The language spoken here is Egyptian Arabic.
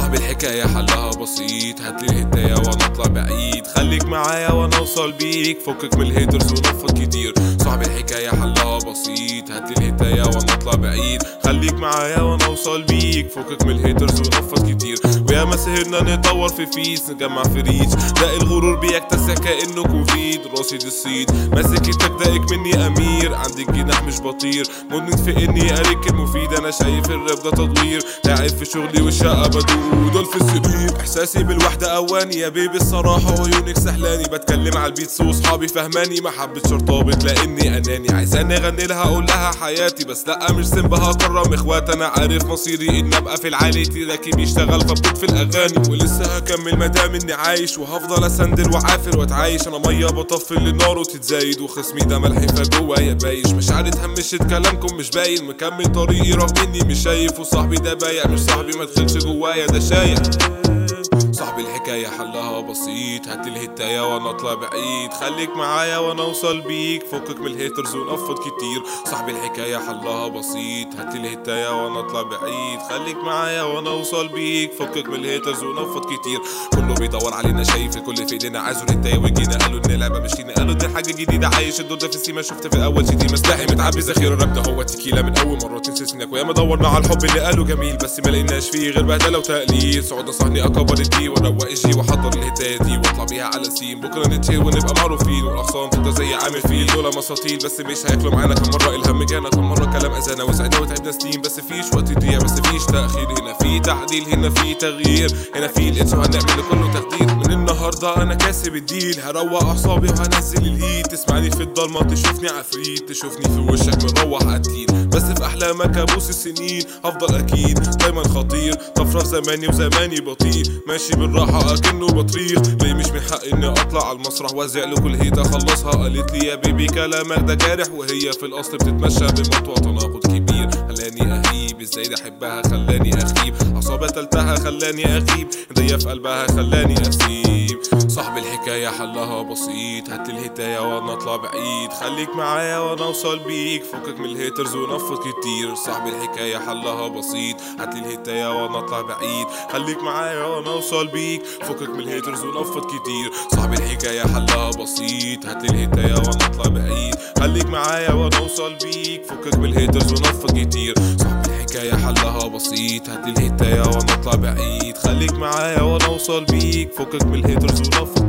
صاحبي الحكاية حلها بسيط هاتلي الهداية وانا اطلع بعيد خليك معايا وانا اوصل بيك فكك من الهيترز ونفض كتير صاحبي الحكاية حلها بسيط هاتلي الهداية وانا اطلع بعيد خليك معايا وانا اوصل بيك فكك من الهيترز ونفض كتير ويا ما سهرنا نطور في فيس نجمع في ريتش ده الغرور بيكتسع كأنه كوفيد رصيد الصيد ماسك ايدك دايك مني امير عندي الجناح مش بطير مدمن في اني اريك المفيد انا شايف الراب ده تطوير تعب في شغلي والشقة بدو دول في السرير احساسي بالوحدة اواني يا بيبي الصراحة عيونك سهلاني بتكلم على البيتس وصحابي فهماني ما حبتش ارتبط لاني اناني عايزاني اغني لها اقول لها حياتي بس لا مش سنبها هكرم اخوات انا عارف مصيري ان ابقى في العالي تراكي بيشتغل فبطيط في الاغاني ولسه هكمل مدام اني عايش وهفضل اسندل وعافر واتعايش انا ميه بطفي للنار وتتزايد وخصمي ده ملحي فجوايا بايش مشاعري اتهمشت كلامكم مش باين مكمل طريقي رغم اني مش شايف وصاحبي ده بايع مش صاحبي ما تدخلش جوايا ده شايع صاحبي الحكاية حلها بسيط هاتلي الهتاية وانا اطلع بعيد خليك معايا وانا اوصل بيك فكك من الهيترز ونقفض كتير صاحبي الحكاية حلها بسيط هاتلي الهتاية وانا اطلع بعيد خليك معايا وانا اوصل بيك فكك من الهيترز ونقفض كتير كله بيدور علينا شايف الكل في ايدينا عايزوا الهتاية وجينا قالوا ان اللعبة مش لينا قالوا دي حاجة جديدة عايش الدور ده في السيما شفت في الاول شتيمة مسلاحي متعبي ذخيرة الراب ده هو تكيلة من اول مرة تنسى سنك وياما دورنا على الحب اللي قالوا جميل بس ما لقيناش فيه غير بهدلة وتقليد صعود نصحني اكبر الدي واروق الجي واحضر الهدايا دي واطلع بيها على سين بكره نتشير ونبقى معروفين والاغصان تفضل زي عامل فيل دول مساطيل بس مش هياكلوا معانا كم مره الهم جانا كم مره كلام اذانا وسعدنا وتعبنا سنين بس فيش وقت يضيع بس فيش تاخير هنا في تعديل هنا في تغيير هنا في الانس وهنعمل لكله تقدير من النهارده انا كاسب الديل هروق اعصابي وهنزل الهيت تسمعني في الضلمه تشوفني عفريت تشوفني في وشك مروح قتيل بس في احلامك ابوس السنين هفضل اكيد دايما خطير طفره في زماني وزماني بطيء ماشي بالراحه اكنه بطريق ليه مش من حقي اني اطلع على المسرح وازع له كل هيت اخلصها قالت لي يا بيبي كلامك ده جارح وهي في الاصل بتتمشى بمطوى تناقض كبير خلاني اهيب ازاي ده احبها خلاني اخيب اعصابي تلتها خلاني اغيب ايديا في قلبها خلاني اسيب صاحب الحكايه حلها بسيط هات الهدايه وانا اطلع بعيد خليك معايا وانا اوصل بيك فكك من الهيترز ونفض كتير صاحب الحكايه حلها بسيط هات لي الهدايه وانا اطلع بعيد خليك معايا وانا اوصل بيك فكك من الهيترز ونفض كتير صاحب الحكايه حلها بسيط هات لي الهدايه وانا اطلع بعيد خليك معايا وانا اوصل بيك فكك من الهيترز ونفض كتير صاحب الحكايه حلها بسيط هات لي الهدايه وانا اطلع بعيد خليك معايا وانا اوصل بيك فكك من الهيترز ونفض